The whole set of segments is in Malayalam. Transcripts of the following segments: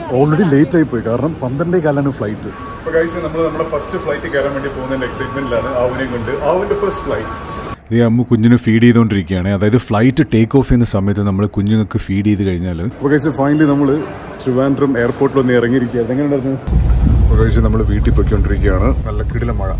ഓൾറെഡി ലേറ്റ് ആയി പോയി കാരണം പന്ത്രണ്ടേ കാലാണ് ഫ്ലൈറ്റ് അപ്പോൾ കഴിച്ച് നമ്മൾ നമ്മുടെ ഫസ്റ്റ് ഫ്ലൈറ്റ് കയറാൻ വേണ്ടി പോകുന്നതിന്റെ എക്സൈറ്റ്മെന്റിലാണ് ആവിനെയും കൊണ്ട് ആവിന്റെ ഫസ്റ്റ് ഫ്ലൈറ്റ് ഈ അമ്മ കുഞ്ഞിന് ഫീഡ് ചെയ്തുകൊണ്ടിരിക്കുകയാണ് അതായത് ഫ്ലൈറ്റ് ടേക്ക് ഓഫ് ചെയ്യുന്ന സമയത്ത് നമ്മൾ കുഞ്ഞുങ്ങൾക്ക് ഫീഡ് ചെയ്ത് കഴിഞ്ഞാൽ അപ്പോൾ കഴിച്ച് ഫൈനലി നമ്മൾ ട്രിവാൻഡ്രം എയർപോർട്ടിൽ ഒന്ന് ഇറങ്ങിയിരിക്കുകയാണ് എങ്ങനെ ഉണ്ടായിരുന്നു അപ്പോൾ കഴിച്ച് നമ്മൾ വീട്ടിൽ പോയിക്കൊണ്ടിരിക്കുകയാണ് നല്ല കിടില മഴ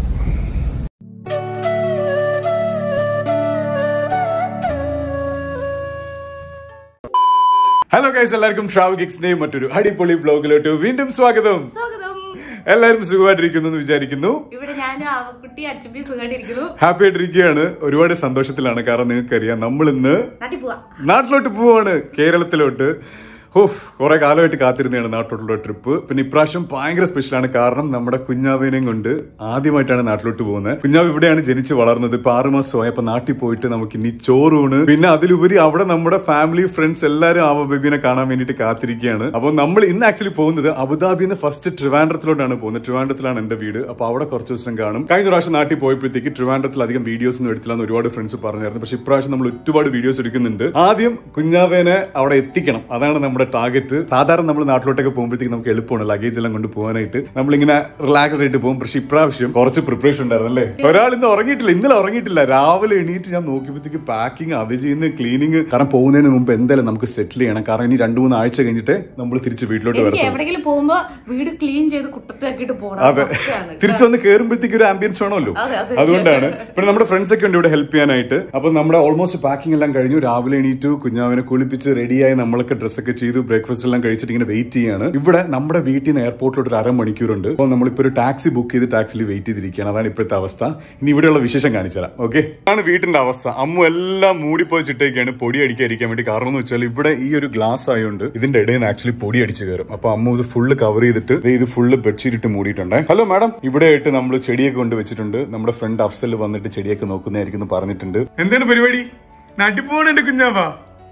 ഹലോ ഗൈസ് എല്ലാവർക്കും ട്രാവൽ ഗിക്സിന്റെ മറ്റൊരു അടിപൊളി ബ്ലോഗിലോട്ട് വീണ്ടും സ്വാഗതം സ്വാഗതം എല്ലാവരും സുഖമായിട്ടിരിക്കുന്നു എന്ന് വിചാരിക്കുന്നു ഇവിടെ ഞാനും അവക്കുട്ടി അച്ചുപ്പി സുഖമായിട്ടിരിക്കുന്നു ഹാപ്പി ആയിട്ടിരിക്കുകയാണ് ഒരുപാട് സന്തോഷത്തിലാണ് കാരണം നിങ്ങൾക്കറിയാം നമ്മൾ ഇന്ന് നാട്ടിൽ പോവാ നാട്ടിലോട്ട് പോവാണ് കേരളത്തിലോട്ട് ഓഹ് കുറെ കാലമായിട്ട് കാത്തിരുന്നതാണ് നാട്ടിലോട്ടുള്ള ട്രിപ്പ് പിന്നെ ഇപ്രാവശ്യം ഭയങ്കര സ്പെഷ്യലാണ് കാരണം നമ്മുടെ കുഞ്ഞാവിനെയും കൊണ്ട് ആദ്യമായിട്ടാണ് നാട്ടിലോട്ട് പോകുന്നത് കുഞ്ഞാവ് ഇവിടെയാണ് ജനിച്ച് വളർന്നത് ഇപ്പൊ ആറു മാസമായി അപ്പൊ നാട്ടിൽ പോയിട്ട് നമുക്ക് ഇനി ചോറൂണ് പിന്നെ അതിലുപരി അവിടെ നമ്മുടെ ഫാമിലി ഫ്രണ്ട്സ് എല്ലാവരും ആവ ബേബിനെ കാണാൻ വേണ്ടിയിട്ട് കാത്തിരിക്കുകയാണ് അപ്പോൾ നമ്മൾ ഇന്ന് ആക്ച്വലി പോകുന്നത് അബുദാബിയിൽ നിന്ന് ഫസ്റ്റ് ട്രിവാൻഡ്രത്തിലോട്ടാണ് പോകുന്നത് ട്രിവാൻഡ്രത്തിലാണ് എന്റെ വീട് അപ്പൊ അവിടെ കുറച്ച് ദിവസം കാണും കഴിഞ്ഞ പ്രാവശ്യം നാട്ടിൽ പോയപ്പോഴത്തേക്ക് ട്രിവാൻഡ്രത്തിൽ അധികം വീഡിയോസ് ഒന്നും എടുത്തില്ല എന്ന് ഒരുപാട് ഫ്രണ്ട്സ് പറഞ്ഞായിരുന്നു പക്ഷെ ഇപ്രാവശ്യം നമ്മൾ ഒരുപാട് വീഡിയോസ് എടുക്കുന്നുണ്ട് ആദ്യം കുഞ്ഞാവേനെ അവിടെ എത്തിക്കണം അതാണ് നമ്മുടെ ടാർഗറ്റ് സാധാരണ നമ്മൾ നാട്ടിലോട്ടൊക്കെ പോകുമ്പോഴത്തേക്ക് നമുക്ക് എളുപ്പമാണ് ലഗേജ് എല്ലാം കൊണ്ട് പോകാനായിട്ട് നമ്മളിങ്ങനെ റിലാക്സ്ഡ് ആയിട്ട് പോകും പക്ഷെ ഇപ്രാവശ്യം കുറച്ച് പ്രിപ്പറേഷൻ ഉണ്ടായിരുന്നു അല്ലേ ഒരാൾ ഇന്ന് ഉറങ്ങിയിട്ടില്ല ഇന്നലെ ഉറങ്ങിയിട്ടില്ല രാവിലെ എണീറ്റ് ഞാൻ നോക്കിയപ്പോഴത്തേക്ക് പാക്കിംഗ് അത് ചെയ്യുന്ന ക്ലീനിങ് കാരണം പോകുന്നതിന് മുമ്പ് എന്തായാലും നമുക്ക് സെറ്റിൽ ചെയ്യണം കാരണം ഇനി രണ്ടു മൂന്ന് ആഴ്ച കഴിഞ്ഞിട്ട് നമ്മൾ തിരിച്ച് വീട്ടിലോട്ട് എനിക്ക് വരത്തുള്ളൂ എവിടെങ്കിലും പോകുമ്പോ വീട് ക്ലീൻ ചെയ്ത് കുട്ടപ്പിലാക്കിയിട്ട് പോകണം അതെ അവസ്ഥയാണ്. തിരിച്ചു വന്ന് കയറുമ്പോഴത്തേക്ക് ഒരു ആംബിയൻസ് വേണമല്ലോ അതെ, അതെ. അതുകൊണ്ടാണ് പിന്നെ നമ്മുടെ ഫ്രണ്ട്സ് ഒക്കെ ഉണ്ട് ഇവിടെ ഹെൽപ്പ് ചെയ്യാനായിട്ട് അപ്പൊ നമ്മുടെ ഓൾമോസ്റ്റ് പാക്കിംഗ് എല്ലാം കഴിഞ്ഞു രാവിലെ എണീറ്റു കുഞ്ഞാവിനെ കുളിപ്പിച്ച് റെഡിയായി നമ്മളൊക്കെ ഡ്രസ്സൊക്കെ ചെയ്തു ബ്രേക്ക്ഫാസ്റ്റ് എല്ലാം കഴിച്ചിട്ട് ഇങ്ങനെ വെയിറ്റ് ചെയ്യാണ് ഇവിടെ നമ്മുടെ വീട്ടിൽ നിന്ന് എയർപോർട്ടിലോട്ട് ഒരു അരമണിക്കൂറുണ്ട് അപ്പോൾ നമ്മളിപ്പോ ഒരു ടാക്സി ബുക്ക് ചെയ്ത് ടാക്സിയിൽ വെയിറ്റ് ചെയ്തിരിക്കുകയാണ് അതാണ് ഇപ്പോഴത്തെ അവസ്ഥ ഇനി ഇവിടെയുള്ള വിശേഷം കാണിച്ചു തരാം ഓക്കെ ആണ് വീട്ടിന്റെ അവസ്ഥ അമ്മു എല്ലാം മൂടിപ്പോയി ചിട്ടേക്കാണ് പൊടി അടിക്കാതിരിക്കാൻ വേണ്ടി കാരണം എന്ന് വെച്ചാൽ ഇവിടെ ഈ ഒരു ഗ്ലാസ് ആയതുകൊണ്ട് ഇതിന്റെ ഇടയിൽ നിന്ന് ആക്ച്വലി പൊടി അടിച്ച് കയറും അപ്പൊ അമ്മു ഇത് ഫുള്ള് കവർ ചെയ്തിട്ട് ദേ ഇത് ഫുള്ള് ബെഡ്ഷീറ്റ് ഇട്ട് മൂടിയിട്ടുണ്ട് ഹലോ മാഡം ഇവിടെ ആയിട്ട് നമ്മൾ ചെടിയൊക്കെ കൊണ്ട് വെച്ചിട്ടുണ്ട് നമ്മുടെ ഫ്രണ്ട് അഫ്സൽ വന്നിട്ട് ചെടിയൊക്കെ നോക്കുന്നതായിരിക്കും എന്ന് പറഞ്ഞിട്ടുണ്ട് എന്താണ് പരിപാടി നാട്ടിൽ പോകണ എന്റെ കുഞ്ഞാവാ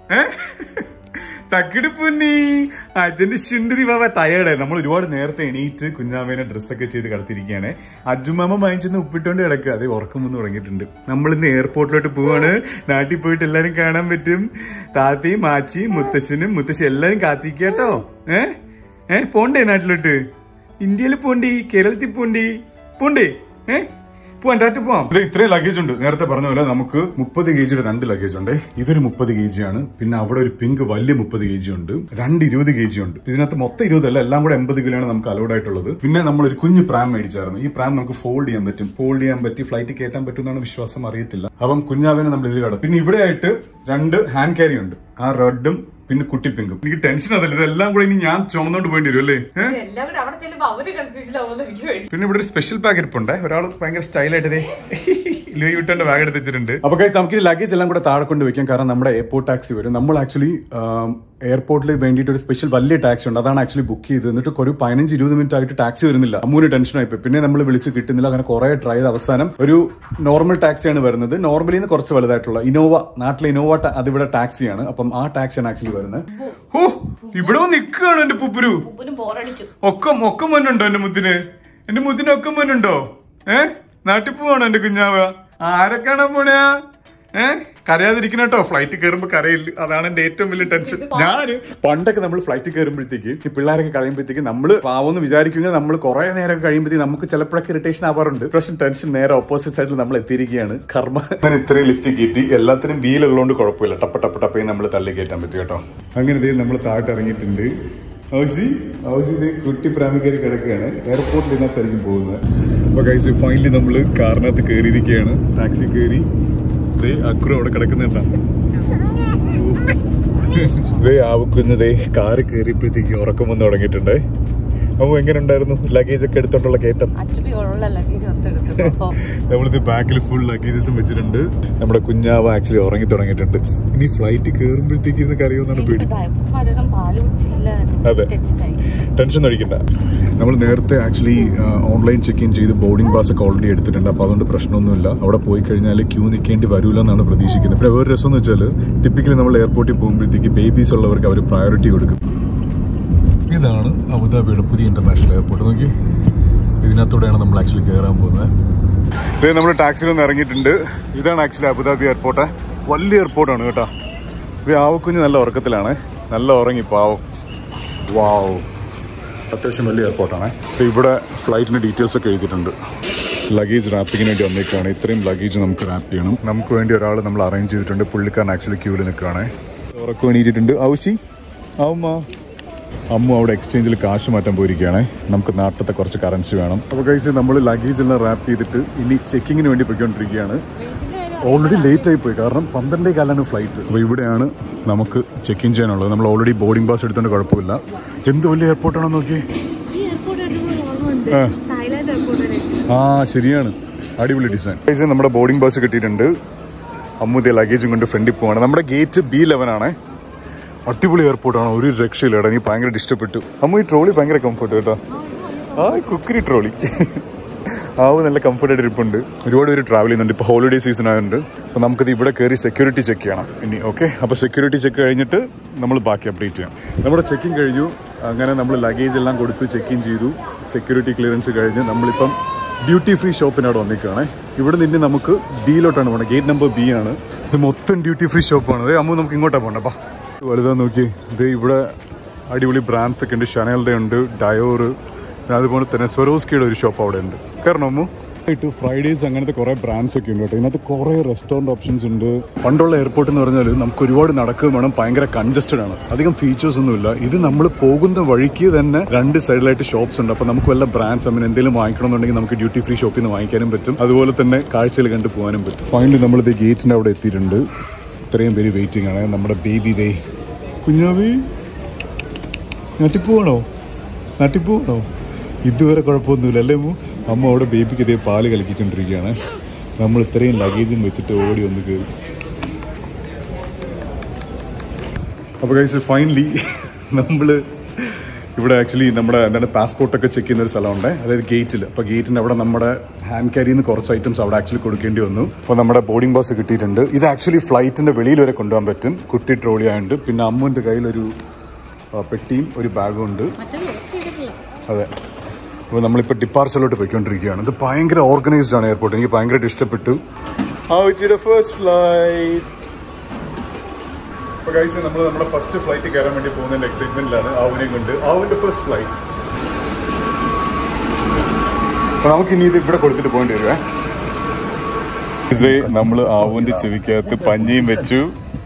തക്കിടുപ്പുന്നി അജന്റെ ശുണ്ടരി ബാബ ടയേർഡായി നമ്മൾ ഒരുപാട് നേരത്തെ എണീറ്റ് കുഞ്ഞാവേനെ ഡ്രസ്സൊക്കെ ചെയ്ത് കിടത്തിരിക്കുകയാണ് അജുമാമ വാങ്ങിച്ചെന്ന് ഉപ്പിട്ടോണ്ട് കിടക്കുക അതേ ഉറക്കം വന്ന് തുടങ്ങിയിട്ടുണ്ട് നമ്മൾ ഇന്ന് എയർപോർട്ടിലോട്ട് പോവാണ് നാട്ടിൽ പോയിട്ട് എല്ലാരും കാണാൻ പറ്റും താത്തയും മാച്ചിയും മുത്തശ്ശനും മുത്തശ്ശി എല്ലാരും കാത്തിരിക്കുക കേട്ടോ ഏ ഏ പോണ്ടേ നാട്ടിലോട്ട് ഇന്ത്യയിൽ പോണ്ടി കേരളത്തിൽ പോണ്ടി പോണ്ടേ ഏ പോവാൻ ടാറ്റ പോവാം ഇത് ഇത്രയും ലഗേജ് ഉണ്ട് നേരത്തെ പറഞ്ഞ പോലെ നമുക്ക് മുപ്പത് കെ രണ്ട് ലഗേജ് ഉണ്ട് ഇതൊരു മുപ്പത് കെ ജി ആണ് പിന്നെ അവിടെ ഒരു പിങ്ക് വലിയ മുപ്പത് കെ ജി ഉണ്ട് രണ്ട് ഇരുപത് കെ ജി ഉണ്ട് ഇതിനകത്ത് മൊത്തം ഇരുപതല്ല എല്ലാം കൂടെ എൺപത് കിലോ ആണ് നമുക്ക് അലൗഡ് ആയിട്ടുള്ളത് പിന്നെ നമ്മൾ ഒരു കുഞ്ഞു പ്രാം മേടിച്ചായിരുന്നു ഈ പ്രാം നമുക്ക് ഫോൾഡ് ചെയ്യാൻ പറ്റും ഫോൾഡ് ചെയ്യാൻ പറ്റി ഫ്ലൈറ്റ് കയറ്റാൻ പറ്റും എന്നാണ് വിശ്വാസം അറിയത്തില്ല അപ്പം കുഞ്ഞാവിനെ നമ്മൾ ഇതിൽ കടത്തും പിന്നെ ഇവിടെ ആയിട്ട് രണ്ട് ഹാൻഡ് ക്യാരി ഉണ്ട് ആ റെഡും പിന്നെ കുട്ടി പിങ്കും എനിക്ക് ടെൻഷൻ അതല്ല ഇതെല്ലാം കൂടെ ഇനി ഞാൻ ചുമന്നോണ്ട് പോയിട്ട് വരും അല്ലേ ഏഹ് എല്ലാം കൂടെ അവിടെ ചെല്ലുമ്പോ അവര് കൺഫ്യൂഷൻ ആവുമെന്ന് എനിക്ക് പേടി പിന്നെ ഇവിടെ ഒരു സ്പെഷ്യൽ ബാഗ് ഇരിപ്പുണ്ട് ഒരാൾ ഭയങ്കര സ്റ്റൈലായിട്ട് ലൂയി വിട്ടോണ്ട് ബാഗ് എടുത്ത് വെച്ചിട്ടുണ്ട് അപ്പൊ guys, നമുക്ക് ഈ ലഗേജ് എല്ലാം കൂടെ താഴെ കൊണ്ട് വെക്കാം കാരണം നമ്മുടെ എയർപോർട്ട് ടാക്സി വരും നമ്മൾ ആക്ച്വലി എയർപോർട്ടിൽ വേണ്ടിയിട്ട് ഒരു സ്പെഷ്യൽ വലിയ ടാക്സി ഉണ്ട് അതാണ് ആക്ച്വലി ബുക്ക് ചെയ്തത് എന്നിട്ട് ഒരു പതിനഞ്ച് ഇരുപത് മിനിറ്റ് ആയിട്ട് ടാക്സി വരുന്നില്ല അമ്മൂന് ടെൻഷൻ ആയിപ്പോയി പിന്നെ നമ്മൾ വിളിച്ച് കിട്ടുന്നില്ല അങ്ങനെ കുറെ ട്രൈ ചെയ്ത് അവസാനം ഒരു നോർമൽ ടാക്സിയാണ് വരുന്നത് നോർമലിൽ നിന്ന് കുറച്ച് വലുതായിട്ടുള്ള ഇനോവ നാട്ടിലെ ഇനോവ ട- അതിവിടെ ടാക്സിയാണ് അപ്പം ആ ടാക്സിയാണ് ആക്ച്വലി വരുന്നത് ഓ ഇവിടെ നിൽക്കുകയാണ് എന്റെ പുപ്പുരു ഉപ്പിനും ബോറടിച്ചു ഒക്കം ഒക്കം മണ്ണുണ്ടോ എന്റെ മുത്തിന് എന്റെ മുത്തിന് ഒക്കം മണ്ണുണ്ടോ ഏ നാട്ടിൽ പോവാണോ എന്റെ കുഞ്ഞാവ ആരെ കാണാൻ പോണയാ ഏ കരയാതിരിക്കണം കേട്ടോ ഫ്ലൈറ്റ് കയറുമ്പോ കരയില്ല അതാണ് എന്റെ ഏറ്റവും വലിയ ടെൻഷൻ ഞാൻ പണ്ടൊക്കെ നമ്മൾ ഫ്ലൈറ്റ് കയറുമ്പോഴത്തേക്ക് ഈ പിള്ളേരൊക്കെ കഴിയുമ്പോഴത്തേക്ക് നമ്മൾ പാവെന്ന് വിചാരിക്കുന്നത് നമ്മൾ കുറെ നേരം കഴിയുമ്പോഴത്തേക്ക് നമുക്ക് ചിലപ്പോഴൊക്കെ ഇറിറ്റേഷൻ ആവാറുണ്ട് പക്ഷെ ടെൻഷൻ നേരെ ഓപ്പോസിറ്റ് സൈഡിൽ നമ്മൾ എത്തിയിരിക്കുകയാണ് കർമ്മ ഞാൻ ഇത്രയും ലിഫ്റ്റ് കയറ്റി എല്ലാത്തിനും വീലുള്ളതുകൊണ്ട് കുഴപ്പമില്ല ടപ്പ ടപ്പ ടപ്പയും നമ്മൾ തള്ളി കയറ്റാൻ പറ്റും കേട്ടോ അങ്ങനെ ദേ നമ്മൾ താഴോട്ട് ഇറങ്ങിയിട്ടുണ്ട് ഔസി ഔസി ഇത് കുട്ടി പ്രാമിക്കാരി കിടക്കുകയാണ് എയർപോർട്ടിൽ ഇതിനകത്തായിരിക്കും പോകുന്നത് അപ്പൊ കൈസ് ഫൈനലി നമ്മൾ കാറിനകത്ത് കയറിയിരിക്കുകയാണ് ടാക്സി കയറി ദേ അക്രു അവിടെ കിടക്കുന്നുണ്ടാ ദേ ആവുക്കുന്നതേ കാറ് കയറിയപ്പോഴത്തേക്ക് ഉറക്കം വന്ന് തുടങ്ങിയിട്ടുണ്ട് അപ്പൊ എങ്ങനെ ഉണ്ടായിരുന്നു ലഗേജ് ഒക്കെ എടുത്തോണ്ടുള്ള കയറ്റം അച്ചുപ്പി ഉള്ള ലഗേജ് ഒത്തെടുത്തു നമ്മളിത് ബാക്കിൽ ഫുൾ ലഗേജസും വെച്ചിട്ടുണ്ട് നമ്മുടെ കുഞ്ഞാവ് ആക്ച്വലി ഉറങ്ങി തുടങ്ങിയിട്ടുണ്ട് ഇനി ഫ്ലൈറ്റ് കയറുമ്പോഴത്തേക്ക് ഇരുന്ന് കറിയോന്നാണ് പേടി ഡയപ്പർമാരെല്ലാം പാല് കുടിച്ചില്ല അതെ. ടെൻഷനായി ടെൻഷൻ അടിക്കണ്ട നമ്മൾ നേരത്തെ ആക്ച്വലി ഓൺലൈൻ ചെക്ക് ഇൻ ചെയ്ത് ബോർഡിംഗ് പാസ് ഒക്കെ ഓൾറെഡി എടുത്തിട്ടുണ്ട് അപ്പോൾ അതുകൊണ്ട് പ്രശ്നമൊന്നുമില്ല അവിടെ പോയി കഴിഞ്ഞാൽ ക്യൂ നിൽക്കേണ്ടി വരില്ല എന്നാണ് പ്രതീക്ഷിക്കുന്നത് പിന്നെ വേറെ രസം എന്ന് വെച്ചാൽ ടിപ്പിക്കലി നമ്മൾ എയർപോർട്ടിൽ പോകുമ്പോഴത്തേക്ക് ബേബീസ് ഉള്ളവർക്ക് അവർ പ്രയോറിറ്റി കൊടുക്കും ഇതാണ് അബുദാബിയുടെ പുതിയ ഇന്റർനാഷണൽ എയർപോർട്ട് നോക്കി ഇതിനകത്തൂടെയാണ് നമ്മൾ ആക്ച്വലി കയറാൻ പോകുന്നത് നമ്മൾ ടാക്സിയിൽ നിന്ന് ഇറങ്ങിയിട്ടുണ്ട് ഇതാണ് ആക്ച്വലി അബുദാബി എയർപോർട്ട് വലിയ എയർപോർട്ടാണ് കേട്ടോ ഇത് ആവക്കുഞ്ഞ് നല്ല ഉറക്കത്തിലാണ് നല്ല ഉറങ്ങി പാവം വാവ് അത്യാവശ്യം വലിയ എയർപോർട്ടാണ് അപ്പോൾ ഇവിടെ ഫ്ലൈറ്റിൻ്റെ ഡീറ്റെയിൽസ് ഒക്കെ എഴുതിയിട്ടുണ്ട് ലഗേജ് റാപ്പിങ്ങിന് വേണ്ടി വന്നേക്കാണ് ഇത്രയും ലഗേജ് നമുക്ക് റാപ്പ് ചെയ്യണം നമുക്ക് വേണ്ടി ഒരാൾ നമ്മൾ അറേഞ്ച് ചെയ്തിട്ടുണ്ട് പുള്ളിക്കാരൻ ആക്ച്വലി ക്യൂവിൽ നിൽക്കുകയാണ് ഉറക്കം വേണ്ടിയിട്ടുണ്ട് ഔഷി ആവുമ്മ അമ്മ അവിടെ എക്സ്ചേഞ്ചിൽ കാശ് മാറ്റാൻ പോയിരിക്കുകയാണ് നമുക്ക് നാട്ടിലത്തെ കുറച്ച് കറൻസി വേണം അപ്പോൾ കഴിച്ച് നമ്മൾ ലഗേജ് എല്ലാം റാപ്പ് ചെയ്തിട്ട് ഇനി ചെക്കിങ്ങിന് വേണ്ടി പോയിക്കൊണ്ടിരിക്കുകയാണ് ഓൾറെഡി ലേറ്റ് ആയി പോയി കാരണം പന്ത്രണ്ടേ കാലാണ് ഫ്ലൈറ്റ് അപ്പോൾ ഇവിടെയാണ് നമുക്ക് ചെക്ക് ഇൻ ചെയ്യാനുള്ളത് നമ്മൾ ഓൾറെഡി ബോർഡിംഗ് പാസ് എടുത്തുകൊണ്ട് കുഴപ്പമില്ല എന്ത് വലിയ എയർപോർട്ടാണോ നോക്കിയേ ഈ എയർപോർട്ട് ഓർമ്മയുണ്ട് ആ. തായ്ലാന്റ് എയർപോർട്ടിലെ ആ ശരിയാണ് അടിപൊളി ഡിസൈൻ ഗൈസ് നമ്മുടെ ബോർഡിംഗ് പാസ് കിട്ടിയിട്ടുണ്ട് അമ്മുദേ ലഗേജും കൊണ്ട് ഫ്രണ്ടിൽ പോവാണ് നമ്മുടെ ഗേറ്റ് ബി ലെവൻ ആണ് അടിപൊളി എയർപോർട്ടാണ് ഒരു രക്ഷയില്ല കേട്ടോ എനിക്ക് ഭയങ്കര ഇഷ്ടപ്പെട്ടു അമ്മു ഈ ട്രോളി ഭയങ്കര കംഫർട്ട് കേട്ടോ ആ കുക്കിരി ട്രോളി ആവും നല്ല കംഫർട്ടായിട്ട് ഇരിപ്പുണ്ട് ഒരുപാട് പേര് ട്രാവൽ ചെയ്യുന്നുണ്ട് ഇപ്പോൾ ഹോളിഡേ സീസൺ ആയതുകൊണ്ട് അപ്പോൾ നമുക്കിത് ഇവിടെ കയറി സെക്യൂരിറ്റി ചെക്ക് ചെയ്യണം ഇനി ഓക്കെ അപ്പോൾ സെക്യൂരിറ്റി ചെക്ക് കഴിഞ്ഞിട്ട് നമ്മൾ ബാക്കി അപ്ഡേറ്റ് ചെയ്യാം നമ്മുടെ ചെക്കിംഗ് കഴിഞ്ഞു അങ്ങനെ നമ്മൾ ലഗേജ് എല്ലാം കൊടുത്ത് ചെക്ക് ഇൻ ചെയ്തു സെക്യൂരിറ്റി ക്ലിയറൻസ് കഴിഞ്ഞ് നമ്മളിപ്പം ഡ്യൂട്ടി ഫ്രീ ഷോപ്പിനവിടെ വന്നിരിക്കുകയാണ് ഇവിടെ നിന്ന് നമുക്ക് ബിയിലോട്ടാണ് പോകണം ഗേറ്റ് നമ്പർ ബി ആണ് ഇത് മൊത്തം ഡ്യൂട്ടി ഫ്രീ ഷോപ്പാണ് അതെ അമ്മ നമുക്ക് ഇങ്ങോട്ടാണ് പോകണ്ടപ്പാ വലുതാ നോക്കി ഇത് ഇവിടെ അടിപൊളി ബ്രാൻഡ്സ് ഒക്കെ ഉണ്ട് ഷനലിൻ്റെ ഉണ്ട് ഡയോറ് പിന്നെ അതുപോലെ തന്നെ സ്വരോസ്കിയുടെ ഒരു ഷോപ്പ് അവിടെ ഉണ്ട് കാരണം അമ്മു ആയിട്ട് ഫ്രൈഡേസ് അങ്ങനത്തെ കുറേ ബ്രാൻഡ്സ് ഒക്കെ ഉണ്ട് കേട്ടോ ഇതിനകത്ത് കുറേ റെസ്റ്റോറൻറ്റ് ഓപ്ഷൻസ് ഉണ്ട് പണ്ടുള്ള എയർപോർട്ട് എന്ന് പറഞ്ഞാൽ നമുക്ക് ഒരുപാട് നടക്കുകയും വേണം ഭയങ്കര കൺജസ്റ്റഡ് ആണ് അധികം ഫീച്ചേഴ്സ് ഒന്നുമില്ല ഇത് നമ്മൾ പോകുന്ന വഴിക്ക് തന്നെ രണ്ട് സൈഡിലായിട്ട് ഷോപ്സ് ഉണ്ട് അപ്പോൾ നമുക്ക് വല്ല ബ്രാൻഡ്സ് അങ്ങനെ എന്തെങ്കിലും വാങ്ങിക്കണമെന്നുണ്ടെങ്കിൽ നമുക്ക് ഡ്യൂട്ടി ഫ്രീ ഷോപ്പിൽ നിന്ന് വാങ്ങിക്കാനും പറ്റും അതുപോലെ തന്നെ കാഴ്ചയിൽ കണ്ട് പോകാനും പറ്റും ഫൈനലി നമ്മളിത് ഗേറ്റിൻ്റെ അവിടെ എത്തിയിട്ടുണ്ട് ഇത്രയും പേര് വെയിറ്റിംഗ് ആണ് നമ്മുടെ ബേബി ദേ കുഞ്ഞാവി നട്ടിപ്പോവാണോ നട്ടിപ്പോവാണോ ഇതുവരെ കുഴപ്പമൊന്നുമില്ല അല്ലേ അമ്മു അമ്മ അവിടെ ബേബിക്ക് ഇതേ പാല് കലക്കിക്കൊണ്ടിരിക്കുകയാണ് നമ്മൾ ഇത്രയും ലഗേജും വെച്ചിട്ട് ഓടി ഒന്ന് കയറി അപ്പോൾ കഴിച്ച് ഫൈനലി നമ്മൾ ഇവിടെ ആക്ച്വലി നമ്മുടെ എന്താണ് പാസ്പോർട്ടൊക്കെ ചെക്ക് ചെയ്യുന്ന ഒരു സ്ഥലമുണ്ട് അതായത് ഗേറ്റിൽ അപ്പോൾ ഗേറ്റിൻ്റെ അവിടെ നമ്മുടെ ഹാൻഡ് ക്യാരിയിൽ നിന്ന് കുറച്ച് ഐറ്റംസ് അവിടെ ആക്ച്വലി കൊടുക്കേണ്ടി വന്നു അപ്പോൾ നമ്മുടെ ബോർഡിംഗ് പാസ് കിട്ടിയിട്ടുണ്ട് ഇത് ആക്ച്വലി ഫ്ലൈറ്റിൻ്റെ വെളിയിൽ വരെ കൊണ്ടുപോകാൻ പറ്റും കുട്ടി ട്രോളി ആയതുകൊണ്ട് പിന്നെ അമ്മുവിൻ്റെ കയ്യിലൊരു ആ, പെട്ടിയും ഒരു ബാഗും ഉണ്ട് മറ്റേ ലോക്ക് ചെയ്തിട്ടില്ല അതെ അപ്പോൾ നമ്മളിപ്പോൾ ഡിപ്പാർച്ചറിലോട്ട് പോയിക്കൊണ്ടിരിക്കുകയാണ് ഇത് ഭയങ്കര ഓർഗനൈസ്ഡ് ആണ് എയർപോർട്ട് എനിക്ക് ഭയങ്കരമായിട്ട് ഇഷ്ടപ്പെട്ടു ആവശ്യയുടെ ഫസ്റ്റ് ഫ്ലൈറ്റ് അപ്പോൾ കഴിച്ച് നമ്മൾ നമ്മുടെ ഫസ്റ്റ് ഫ്ലൈറ്റ് കയറാൻ വേണ്ടി പോകുന്നതിൻ്റെ എക്സൈറ്റ്മെൻറ്റിലാണ് ആവിനെയും കൊണ്ട് ആവിൻ്റെ ഫസ്റ്റ് ഫ്ലൈറ്റ് അപ്പോൾ നമുക്ക് ഇനി ഇത് ഇവിടെ കൊടുത്തിട്ട് പോകേണ്ടി വരുവേ നമ്മൾ ആവുവിൻ്റെ ചെവിക്കകത്ത് പഞ്ഞിയും വെച്ചു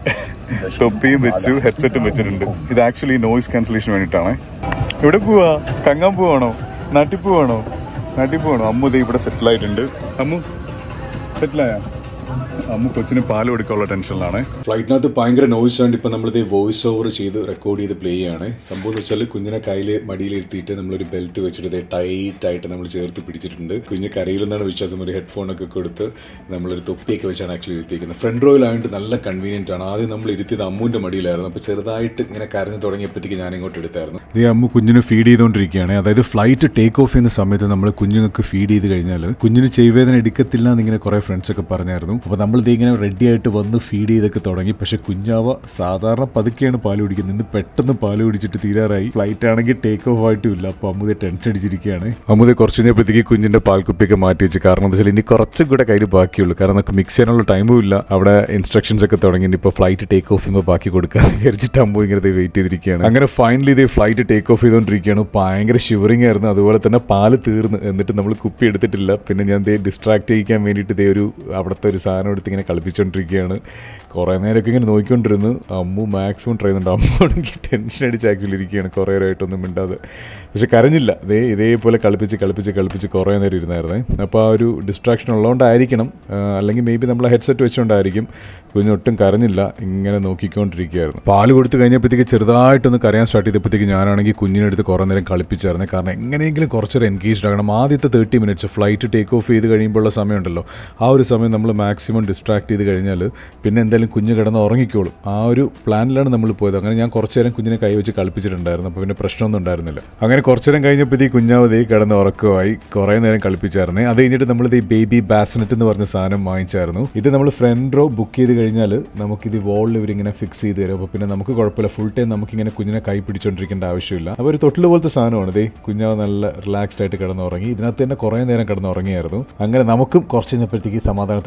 തൊപ്പിയും വെച്ചു ഹെഡ്സെറ്റും വെച്ചിട്ടുണ്ട് ഇത് ആക്ച്വലി നോയിസ് ക്യാൻസലേഷൻ വേണ്ടിയിട്ടാണ് എവിടെ പോവാ കങ്ങാൻ പോവാണോ നാട്ടിൽ പോവാണോ നാട്ടിൽ പോവാണോ അമ്മു ദേ ഇവിടെ സെറ്റിൽ ആയിട്ടുണ്ട് അമ്മു സെറ്റിലായ അമ്മു കൊച്ചിന് പാൽ കൊടുക്കാനുള്ള ടെൻഷനിലാണ് ഫ്ലൈറ്റിനകത്ത് ഭയങ്കര നോയിസ് ആണ് ഇപ്പം നമ്മളിത് വോയിസ് ഓവർ ചെയ്ത് റെക്കോർഡ് ചെയ്ത് പ്ലേ ചെയ്യാണ് സംഭവം എന്ന് വെച്ചാൽ കുഞ്ഞിനെ കയ്യിൽ മടിയിലിരുത്തിയിട്ട് നമ്മളൊരു ബെൽറ്റ് വെച്ചിട്ട് ടൈറ്റ് ആയിട്ട് നമ്മൾ ചേർത്ത് പിടിച്ചിട്ടുണ്ട് കുഞ്ഞ് കരയിലെന്നാണ് വിശ്വാസം ഒരു ഹെഡ്ഫോൺ ഒക്കെ കൊടുത്ത് നമ്മളൊരു തൊപ്പിയൊക്കെ വെച്ചാണ് ആക്ച്വലി ഇരുത്തിയിരിക്കുന്നത് ഫ്രണ്ട് റോയിലായതുകൊണ്ട് നല്ല കൺവീനിയന്റ് ആണ് ആദ്യം നമ്മൾ ഇരുത്തിയത് അമ്മുവിന്റെ മടിയിലായിരുന്നു അപ്പോൾ ചെറുതായിട്ട് ഇങ്ങനെ കരഞ്ഞു തുടങ്ങിയപ്പോഴത്തേക്ക് ഞാൻ ഇങ്ങോട്ട് എടുത്തായിരുന്നു ഈ അമ്മു കുഞ്ഞിന് ഫീഡ് ചെയ്തുകൊണ്ടിരിക്കുകയാണ് അതായത് ഫ്ലൈറ്റ് ടേക്ക് ഓഫ് ചെയ്യുന്ന സമയത്ത് നമ്മൾ കുഞ്ഞുങ്ങൾക്ക് ഫീഡ് ചെയ്ത് കഴിഞ്ഞാൽ കുഞ്ഞിന് ചെയ്വേദന എടുക്കത്തില്ല എന്നിങ്ങനെ കുറേ ഫ്രണ്ട്സ് ഒക്കെ പറഞ്ഞായിരുന്നു അപ്പോൾ നമ്മൾ ഇത് ഇങ്ങനെ റെഡി ആയിട്ട് വന്ന് ഫീഡ് ചെയ്തൊക്കെ തുടങ്ങി പക്ഷെ കുഞ്ഞാവ സാധാരണ പതുക്കെയാണ് പാല് കുടിക്കുന്നത് ഇന്ന് പെട്ടെന്ന് പാല് കുടിച്ചിട്ട് തീരാറായി ഫ്ലൈറ്റ് ആണെങ്കിൽ ടേക്ക് ഓഫ് ആയിട്ടും ഇല്ല അപ്പോൾ അമുദ ടെൻഷൻ അടിച്ചിരിക്കുകയാണ് അമുദ കുറച്ച് കഴിഞ്ഞപ്പോഴത്തേക്ക് കുഞ്ഞിന്റെ പാൽക്കുപ്പിയൊക്കെ മാറ്റി വെച്ച് കാരണം എന്താ വെച്ചാൽ ഇനി കുറച്ചും കൂടെ കയ്യിൽ ബാക്കിയുള്ളൂ കാരണം നമുക്ക് മിക്സ് ചെയ്യാനുള്ള ടൈമും ഇല്ല അവിടെ ഇൻസ്ട്രക്ഷൻസ് ഒക്കെ തുടങ്ങി ഇപ്പോൾ ഫ്ലൈറ്റ് ടേക്ക് ഓഫ് ചെയ്യുമ്പോൾ ബാക്കി കൊടുക്കാന്ന് വിചാരിച്ചിട്ട് അമ്മു ഇങ്ങനെ വെയിറ്റ് ചെയ്തിരിക്കുകയാണ് അങ്ങനെ ഫൈനലി ഇതേ ഫ്ലൈറ്റ് ടേക്ക് ഓഫ് ചെയ്തുകൊണ്ടിരിക്കുകയാണ് ഭയങ്കര ഷിവറിംഗ് ആയിരുന്നു അതുപോലെ തന്നെ പാല് തീർന്ന് എന്നിട്ട് നമ്മൾ കുപ്പി എടുത്തിട്ടില്ല പിന്നെ ഞാൻ ദേ ഡിസ്ട്രാക്ട് ചെയ്യിക്കാൻ വേണ്ടിയിട്ട് ഇതേ ഒരു അവിടുത്തെ ഒരു സാധനം എടുത്ത് ഇങ്ങനെ കളിപ്പിച്ചുകൊണ്ടിരിക്കുകയാണ് കുറേ നേരമൊക്കെ ഇങ്ങനെ നോക്കിക്കൊണ്ടിരുന്നു അമ്മു മാക്സിമം ട്രൈ ചെയ്യുന്നുണ്ട് അമ്മ ആണെങ്കിൽ ടെൻഷൻ അടിച്ച് ആക്ച്വലി ഇരിക്കുകയാണ് കുറേ നേരമായിട്ടൊന്നും മിണ്ടാതെ പക്ഷെ കരഞ്ഞില്ല ദേ ഇതേപോലെ കളിപ്പിച്ച് കളിപ്പിച്ച് കളിപ്പിച്ച് കുറേ നേരം ഇരുന്നായിരുന്നേ അപ്പോൾ ആ ഒരു ഡിസ്ട്രാക്ഷൻ ഉള്ളതുകൊണ്ടായിരിക്കണം ആ, അല്ലെങ്കിൽ മേ ബി നമ്മൾ ഹെഡ്സെറ്റ് വെച്ചുകൊണ്ടായിരിക്കും കുഞ്ഞൊട്ടും കരഞ്ഞില്ല ഇങ്ങനെ നോക്കിക്കൊണ്ടിരിക്കുകയായിരുന്നു പാല് കൊടുത്ത് കഴിഞ്ഞപ്പോഴത്തേക്ക് ചെറുതായിട്ടൊന്ന് കരയാൻ സ്റ്റാർട്ട് ചെയ്തപ്പോഴത്തേക്ക് ഞാനാണെങ്കിൽ കുഞ്ഞിനെടുത്ത് കുറേ നേരം കളിപ്പിച്ചായിരുന്നു കാരണം എങ്ങനെയെങ്കിലും കുറച്ചൊരു എൻഗേജ്ഡ് ആകണം ആദ്യത്തെ thirty minutes flight take off ചെയ്ത് കഴിയുമ്പോഴുള്ള സമയമുണ്ടല്ലോ ആ ഒരു സമയം നമ്മൾ മാക്സിമം ഡിസ്ട്രാക്ട് ചെയ്ത് കഴിഞ്ഞാൽ പിന്നെ എന്തായാലും കുഞ്ഞ് കിടന്ന് ഉറങ്ങിക്കോളും ആ ഒരു പ്ലാനിലാണ് നമ്മൾ പോയത് അങ്ങനെ ഞാൻ കുറച്ച് നേരം കുഞ്ഞിനെ കൈവച്ച് കളിപ്പിച്ചിട്ടുണ്ടായിരുന്നു അപ്പോൾ പിന്നെ പ്രശ്നമൊന്നും ഉണ്ടായിരുന്നില്ല അങ്ങനെ കുറച്ച് നേരം കഴിഞ്ഞപ്പോഴത്തേക്ക് കുഞ്ഞാവതേ കിടന്ന് ഉറക്കമായി കുറേ നേരം കളിപ്പിച്ചായിരുന്നു അത് കഴിഞ്ഞിട്ട് നമ്മളിത് ഈ ബേബി ബാസ്നെറ്റ് എന്ന് പറഞ്ഞ സാധനം വാങ്ങിച്ചായിരുന്നു ഇത് നമ്മൾ ഫ്രണ്ട് റോ ബുക്ക് ചെയ്ത് കഴിഞ്ഞാൽ നമുക്കിത് വോളിൽ ഇവരിങ്ങനെ ഫിക്സ് ചെയ്ത് തരും അപ്പോൾ പിന്നെ നമുക്ക് കുഴപ്പമില്ല ഫുൾ ടൈം നമുക്കിങ്ങനെ കുഞ്ഞിനെ കൈ പിടിച്ചുകൊണ്ടിരിക്കേണ്ട ആവശ്യമില്ല അപ്പോൾ ഒരു തൊട്ടിൽ പോലത്തെ സാധനമാണ് ഇതേ കുഞ്ഞാവ് നല്ല റിലാക്സ്ഡ് ആയിട്ട് കിടന്ന് ഉറങ്ങി ഇതിനകത്ത് തന്നെ കുറേ നേരം കിടന്ന് ഉറങ്ങിയായിരുന്നു അങ്ങനെ നമുക്കും കുറച്ച് കഴിഞ്ഞപ്പോഴത്തേക്ക് സമാധാനത്തോടെ ഇരിക്കാൻ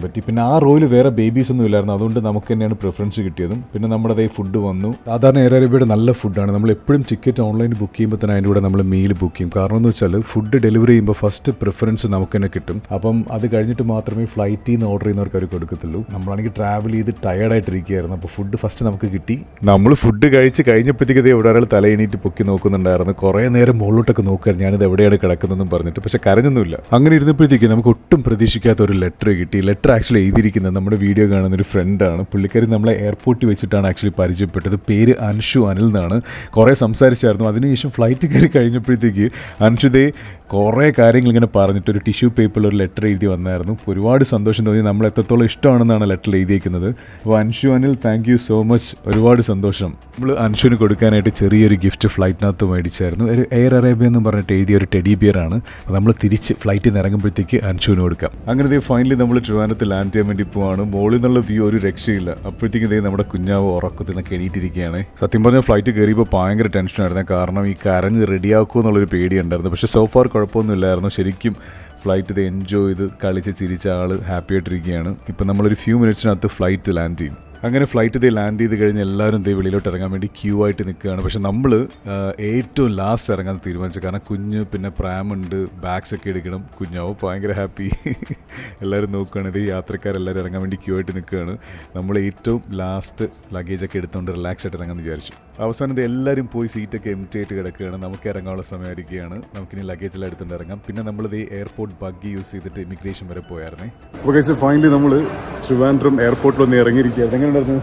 പറ്റി പിന്നെ ആ റോയിൽ വേറെ ബേബീസ് ഒന്നും ഇല്ലായിരുന്നു അതുകൊണ്ട് നമുക്ക് തന്നെയാണ് പ്രിഫറൻസ് കിട്ടിയതും പിന്നെ നമ്മുടെ അതേ ഫുഡ് വന്നു സാധാരണ എയർ അറേബ്യയുടെ നല്ല ഫുഡാണ് നമ്മൾ എപ്പോഴും ടിക്കറ്റ് ഓൺലൈനിൽ ബുക്ക് ചെയ്യുമ്പോൾ തന്നെ അതിൻ്റെ കൂടെ നമ്മൾ മീൽ ബുക്ക് ചെയ്യും കാരണം എന്ന് വെച്ചാൽ ഫുഡ് ഡെലിവറി ചെയ്യുമ്പോൾ ഫസ്റ്റ് പ്രിഫറൻസ് നമുക്ക് തന്നെ കിട്ടും അപ്പം അത് കഴിഞ്ഞിട്ട് മാത്രമേ ഫ്ലൈറ്റിൽ നിന്ന് ഓർഡർ ചെയ്യുന്നവർക്ക് അവർ കൊടുക്കത്തുള്ളൂ നമ്മളാണെങ്കിൽ ട്രാവൽ ചെയ്ത് ടയർഡായിട്ടിരിക്കുകയായിരുന്നു അപ്പോൾ ഫുഡ് ഫസ്റ്റ് നമുക്ക് കിട്ടി നമ്മൾ ഫുഡ് കഴിച്ച് കഴിഞ്ഞപ്പോഴത്തേക്ക് ഇവിടെ ഒരാൾ തലയിണീറ്റ് പൊക്കി നോക്കുന്നുണ്ടായിരുന്നു കുറേ നേരം മുകളിലോട്ടൊക്കെ നോക്കുകയായിരുന്നു ഞാനിത് എവിടെയാണ് കിടക്കുന്നതെന്നും പറഞ്ഞിട്ട് പക്ഷെ കരഞ്ഞൊന്നുമില്ല അങ്ങനെ ഇരുന്നപ്പോഴത്തേക്ക് നമുക്ക് ഒട്ടും പ്രതീക്ഷിക്കാത്ത ഒരു ലെറ്റർ കിട്ടി ലെറ്റർ ആക്ച്വലി എഴുതിയിരിക്കുന്നത് നമ്മുടെ വീഡിയോ കാണുന്ന ഒരു ഫ്രണ്ടാണ് പുള്ളിക്കാരി നമ്മളെ എയർപോർട്ടിൽ വെച്ചിട്ടാണ് ആക്ച്വലി പരിചയപ്പെട്ടത് പേര് അൻഷു അനിൽ എന്നാണ് കുറേ സംസാരിച്ചായിരുന്നു അതിനുശേഷം ഫ്ലൈറ്റ് കയറി കഴിഞ്ഞപ്പോഴത്തേക്ക് അൻഷുദേ കുറേ കാര്യങ്ങൾ ഇങ്ങനെ പറഞ്ഞിട്ട് ഒരു ടിഷ്യൂ പേപ്പറിൽ ഒരു ലെറ്റർ എഴുതി വന്നായിരുന്നു ഒരുപാട് സന്തോഷം തോന്നി നമ്മൾ എത്രത്തോളം ഇഷ്ടമാണെന്നാണ് ലെറ്റർ എഴുതിയിരിക്കുന്നത് അപ്പോൾ Anshu Anil thank you so much ഒരുപാട് സന്തോഷം നമ്മൾ അൻഷുവിന് കൊടുക്കാനായിട്ട് ചെറിയൊരു ഗിഫ്റ്റ് ഫ്ലൈറ്റിനകത്ത് മേടിച്ചായിരുന്നു ഒരു എയർ അറേബ്യ എന്ന് പറഞ്ഞിട്ട് എഴുതിയ ഒരു ടെഡി ബിയർ ആണ് അപ്പോൾ നമ്മൾ തിരിച്ച് ഫ്ലൈറ്റിൽ നിന്ന് ഇറങ്ങുമ്പോഴത്തേക്ക് അൻഷുവിന് കൊടുക്കാം അങ്ങനെ ദേ ഫൈനലി നമ്മൾ ട്രിവാൻഡത്ത് ലാൻഡ് ചെയ്യാൻ വേണ്ടി പോവാണ് മോളിൽ നിന്നുള്ള വ്യൂ ഒരു രക്ഷയില്ല അപ്പോഴത്തേക്കും ദേ നമ്മുടെ കുഞ്ഞാവ് ഉറക്കത്തിൽ നിന്നൊക്കെ എണീറ്റിരിക്കുകയാണ് സത്യം പറഞ്ഞാൽ ഫ്ലൈറ്റ് കയറിയപ്പോൾ ഭയങ്കര ടെൻഷനായിരുന്നു കാരണം ഈ കരഞ്ഞ് റെഡിയാക്കുമോ എന്നുള്ളൊരു പേടിയുണ്ടായിരുന്നു പക്ഷേ സോഫാർ കുഴപ്പമൊന്നുമില്ലായിരുന്നു ശരിക്കും ഫ്ലൈറ്റ് ഇത് എൻജോയ് ചെയ്ത് കളിച്ച് ചിരിച്ച ആൾ ഹാപ്പി ആയിട്ടിരിക്കുകയാണ് ഇപ്പം നമ്മളൊരു ഫ്യൂ മിനിറ്റ്സിനകത്ത് ഫ്ലൈറ്റ് ലാൻഡ് ചെയ്യും അങ്ങനെ ഫ്ലൈറ്റ് ഇതേ ലാൻഡ് ചെയ്ത് കഴിഞ്ഞ് എല്ലാവരും ഇതേ വെളിയിലോട്ട് ഇറങ്ങാൻ വേണ്ടി ക്യൂ ആയിട്ട് നിൽക്കുകയാണ് പക്ഷെ നമ്മൾ ഏറ്റവും ലാസ്റ്റ് ഇറങ്ങാൻ തീരുമാനിച്ചു കാരണം കുഞ്ഞ് പിന്നെ പ്രാമുണ്ട് ബാഗ്സ് ഒക്കെ എടുക്കണം കുഞ്ഞാവും ഭയങ്കര ഹാപ്പി എല്ലാവരും നോക്കുകയാണ് ഇത് യാത്രക്കാരെല്ലാവരും ഇറങ്ങാൻ വേണ്ടി ക്യൂ ആയിട്ട് നിൽക്കുകയാണ് നമ്മൾ ഏറ്റവും ലാസ്റ്റ് ലഗേജൊക്കെ എടുത്തുകൊണ്ട് റിലാക്സ് ആയിട്ട് ഇറങ്ങാമെന്ന് വിചാരിച്ചു അവസാനം ഇത് എല്ലാവരും പോയി സീറ്റൊക്കെ എംറ്റി ആയിട്ട് കിടക്കുകയാണ് നമുക്ക് ഇറങ്ങാനുള്ള സമയമായിരിക്കുകയാണ് നമുക്കിനി ലഗേജെല്ലാം എടുത്തുകൊണ്ട് ഇറങ്ങാം പിന്നെ നമ്മളിത് എയർപോർട്ട് ബഗ് യൂസ് ചെയ്തിട്ട് ഇമിഗ്രേഷൻ വരെ പോയായിരുന്നേ അപ്പോൾ കഴിച്ച് ഫൈനലി നമ്മൾ ട്രിവാൻഡ്രം എയർപോർട്ടിൽ ഒന്ന് ഇറങ്ങിയിരിക്കുകയായിരുന്നു എങ്ങനെയുണ്ടായിരുന്നു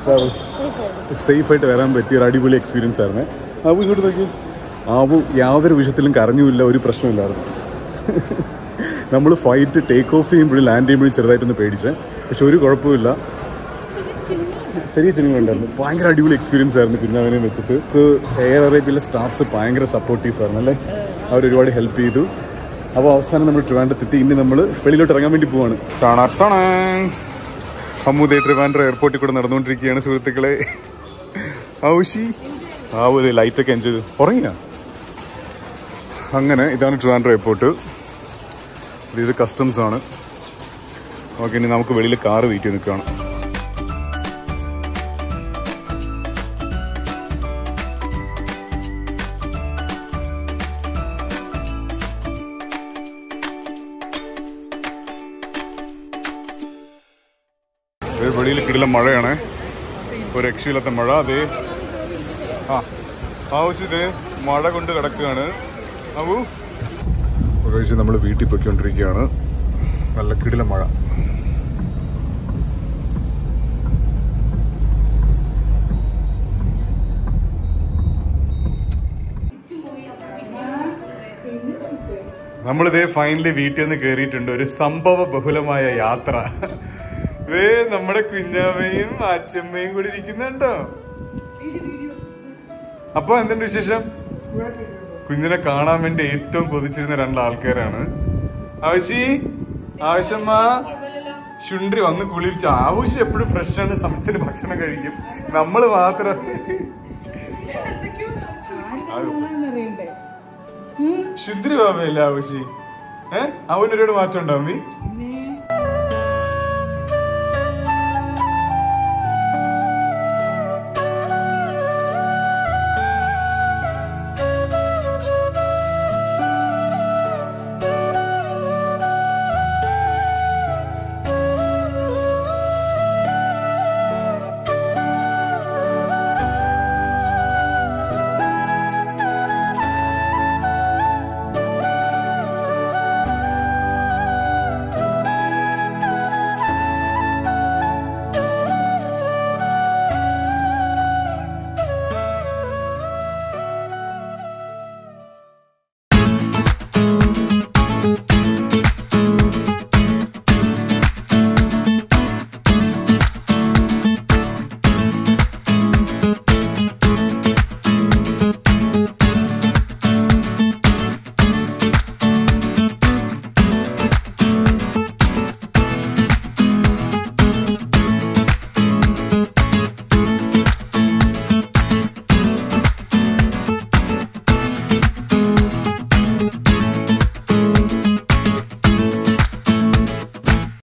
സേഫ് ആയിട്ട് വരാൻ പറ്റിയ ഒരു അടിപൊളി എക്സ്പീരിയൻസ് ആയിരുന്നേ ആബു ഇങ്ങോട്ട് നോക്കി ആബു യാതൊരു വിഷയത്തിലും കരഞ്ഞുമില്ല ഒരു പ്രശ്നമില്ലായിരുന്നു നമ്മൾ ഫ്ലൈറ്റ് ടേക്ക് ഓഫ് ചെയ്യുമ്പോഴും ലാൻഡ് ചെയ്യുമ്പോഴും ചെറുതായിട്ടൊന്ന് പേടിച്ചേ പക്ഷെ ഒരു കുഴപ്പമില്ല ചെറിയ ചിനിമ ഉണ്ടായിരുന്നു ഭയങ്കര അടിപൊളി എക്സ്പീരിയൻസ് ആയിരുന്നു കുഞ്ഞാവിനെ വെച്ചിട്ട് നമുക്ക് എയർ അറേബ്യയിലെ സ്റ്റാഫ്സ് ഭയങ്കര സപ്പോർട്ടീവ് ആയിരുന്നു അല്ലേ അവർ ഒരുപാട് ഹെൽപ്പ് ചെയ്തു അപ്പോൾ അവസാനം നമ്മൾ ട്രിവാൻഡ്രത്തെത്തി ഇനി നമ്മൾ വെളിയിലോട്ട് ഇറങ്ങാൻ വേണ്ടി പോവാണ് അമ്മൂദേ ട്രിവാൻഡ്രം എയർപോർട്ടിൽ കൂടെ നടന്നുകൊണ്ടിരിക്കുകയാണ് സുഹൃത്തുക്കളെ ഔഷി ആവൂലേ ലൈറ്റൊക്കെ എൻജോയ് ചെയ്തു ഉറങ്ങിയാ അങ്ങനെ ഇതാണ് ട്രിവാൻഡ്രം എയർപോർട്ട് ഇത് കസ്റ്റംസ് ആണ് ഓക്കെ ഇനി നമുക്ക് വെളിയിൽ കാറ് വെയിറ്റ് ചെയ്ത് നിൽക്കുകയാണ് ഇത് വെളിയിൽ കിടില മഴയാണ് ഒരു രക്ഷയില്ലാത്ത മഴ അതേ ആ ആവശ്യത്തിന് മഴ കൊണ്ട് കിടക്കുകയാണ് അബു കഴിച്ച് നമ്മൾ വീട്ടിൽ പോയിക്കൊണ്ടിരിക്കുകയാണ് നല്ല കിടില മഴ നമ്മളിതേ ഫൈനലി വീട്ടിൽ നിന്ന് കയറിയിട്ടുണ്ട് ഒരു സംഭവ ബഹുലമായ യാത്ര ഇതേ നമ്മുടെ കുഞ്ഞാമ്മയും അച്ഛമ്മയും കൂടി ഇരിക്കുന്നുണ്ടോ അപ്പൊ എന്തുണ്ട് വിശേഷം കുഞ്ഞിനെ കാണാൻ വേണ്ടി ഏറ്റവും കൊതിച്ചിരുന്ന രണ്ട് ആൾക്കാരാണ് ആവശ്യ ആവശ്യമ്മ ശുണ്ട്രി വന്ന് കുളിപ്പിച്ചു ആവശ്യം എപ്പോഴും ഫ്രഷ് ആണ് സമയത്തിന് ഭക്ഷണം കഴിക്കും നമ്മള് മാത്രം ശുദ്രി ബാബയല്ലേ ആവശ്യ ഏ അവനൊരുപാട് മാറ്റം ഉണ്ടോ അമ്മി